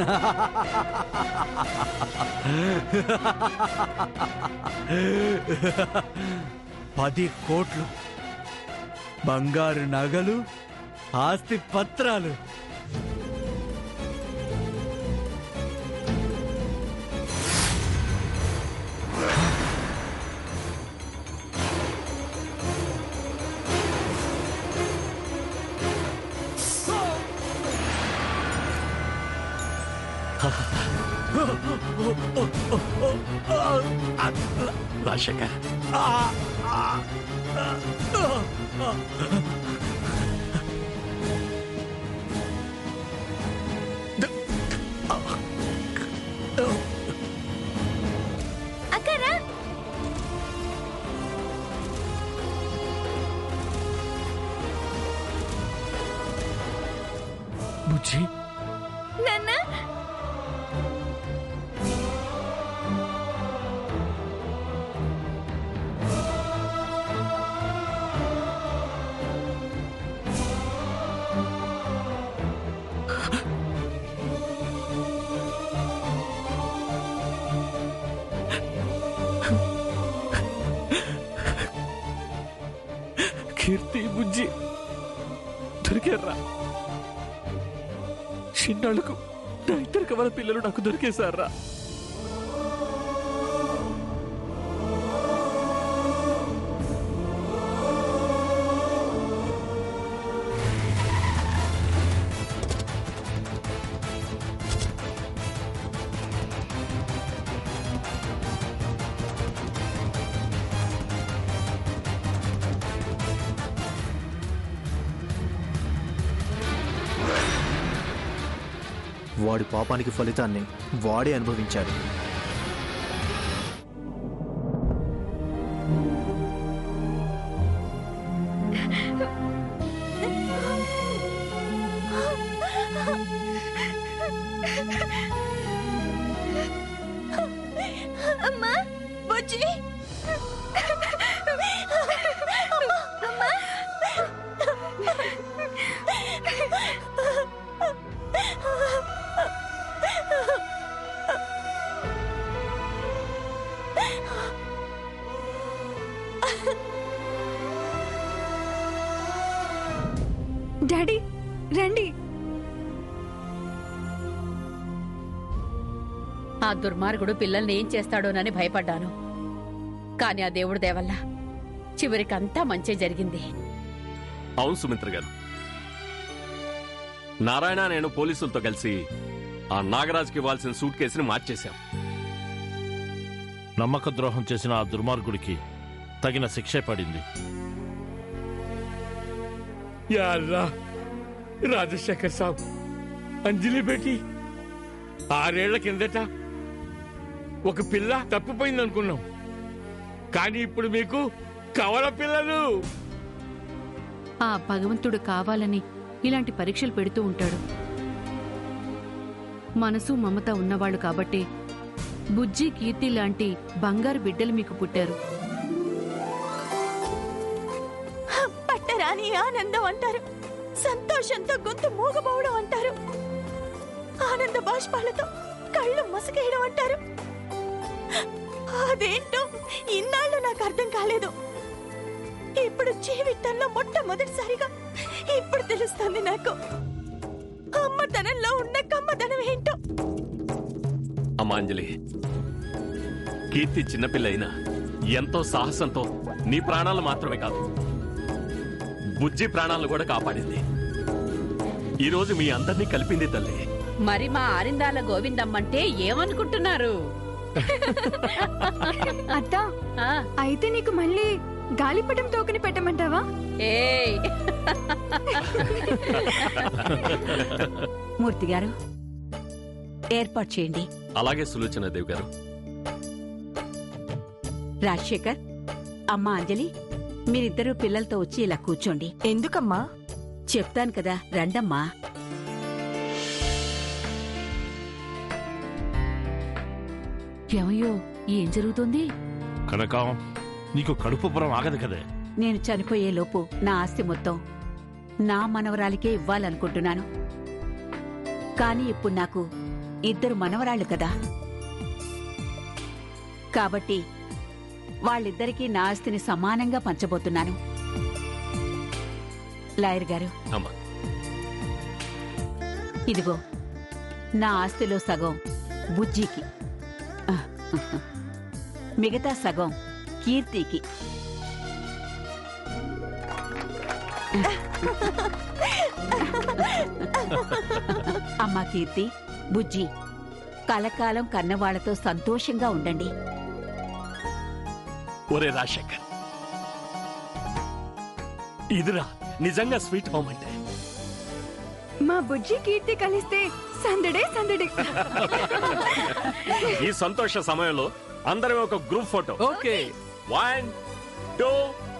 పది కోట్లు బంగారు నగలు ఆస్తి పత్రాలు రాజశేఖర్ అక్కరా బుజ్జి నాన్న కీర్తి బుజ్జి దొరికారా చిన్నాళ్ళకు నా ఇద్దరు కవల పిల్లలు నాకు దొరికేశారా వాడి పాపానికి ఫలితాన్ని వాడే అనుభవించాడు అమ్మా బుజ్జి అమ్మా డాడీ రండి ఆ దుర్మార్గుడు పిల్లల్ని ఏం చేస్తాడోనని భయపడ్డాను కాని ఆ దేవుడి దేవల్ల చివరికంతా మంచి జరిగింది అవును సుమిత్ర గారు నారాయణ నేను పోలీసులతో కలిసి ఆ నాగరాజుకి ఇవ్వాల్సిన సూట్ కేసుని మార్చేశాం నమ్మక ద్రోహం చేసిన ఆ దుర్మార్గుడికి తగిన శిక్షే పడింది యాల్లా రాజశేఖర్ సాబ్ అంజలి బేటి ఆరేళ్ల కిందట ఒక పిల్ల తప్పిపోయింది అనుకున్నాం కానీ ఇప్పుడు మీకు కవల పిల్లలు ఆ భగవంతుడు కావాలని ఇలాంటి పరీక్షలు పెడుతూ ఉంటాడు మనసు మమత ఉన్నవాళ్ళు కాబట్టి బుజ్జి కీర్తి లాంటి బంగారు బిడ్డలు మీకు పుట్టారు పట్టరాని ఆనందం అంటారు సంతోషంతో గొంతు మూగపోవడం అంటారు ఆనంద బాష్పాలతో కళ్ళు మసకేయడం అంటారు అదేంటో ఇన్నాళ్ళు నాకు అర్థం కాలేదు ఇప్పుడు జీవితంలో మొట్టమొదటిసారిగా ఇప్పుడు తెలుస్తుంది నాకు అమ్మతనంలో ఉన్న కమ్మదనం ఏంటో అమ్మా అంజలి కీర్తి చిన్నపిల్ల అయినా ఎంతో సాహసంతో నీ ప్రాణాలు మాత్రమే కాదు బుజ్జి ప్రాణాలను కూడా కాపాడింది ఈరోజు మీ అందరినీ కలిపింది తల్లి మరి మా ఆరిందాల గోవిందమ్మంటే ఏమనుకుంటున్నారు అత్త ఆ, అయితే నీకు మళ్ళీ గాలిపటం తోకని పెట్టమంటావా ఏయ్ మూర్తి గారు ఏర్పాటు చేయండి అలాగే సులోచన దేవి గారు రాజశేఖర్ అమ్మా అంజలి మీరిద్దరూ పిల్లలతో వచ్చి ఇలా కూర్చోండి ఎందుకమ్మా చెప్తాను కదా రండమ్మా ఏమయ్యో ఏం జరుగుతుంది కనకం నీకు కడుపు పురం ఆగదు కదే నేను చనిపోయే లోపు నా ఆస్తి మొత్తం నా మనవరాలికే ఇవ్వాలనుకుంటున్నాను కానీ ఇప్పుడు నాకు ఇద్దరు మనవరాళ్ళు కదా కాబట్టి వాళ్ళిద్దరికీ నా ఆస్తిని సమానంగా పంచబోతున్నాను లాయర్ గారు అమ్మా ఇదిగో నా ఆస్తిలో సగం బుజ్జికి మిగతా సగం కీర్తికి అమ్మా కీర్తి బుజ్జి కలకాలం కన్నవాళ్లతో సంతోషంగా ఉండండి ఒరే రాజశేఖర్ ఇదిరా నిజంగా స్వీట్ హోమ్ అంటే మా బుజ్జి కీర్తి కలిస్తే సందడే సందడి ఈ సంతోష సమయంలో అందరం ఒక group photo okay one two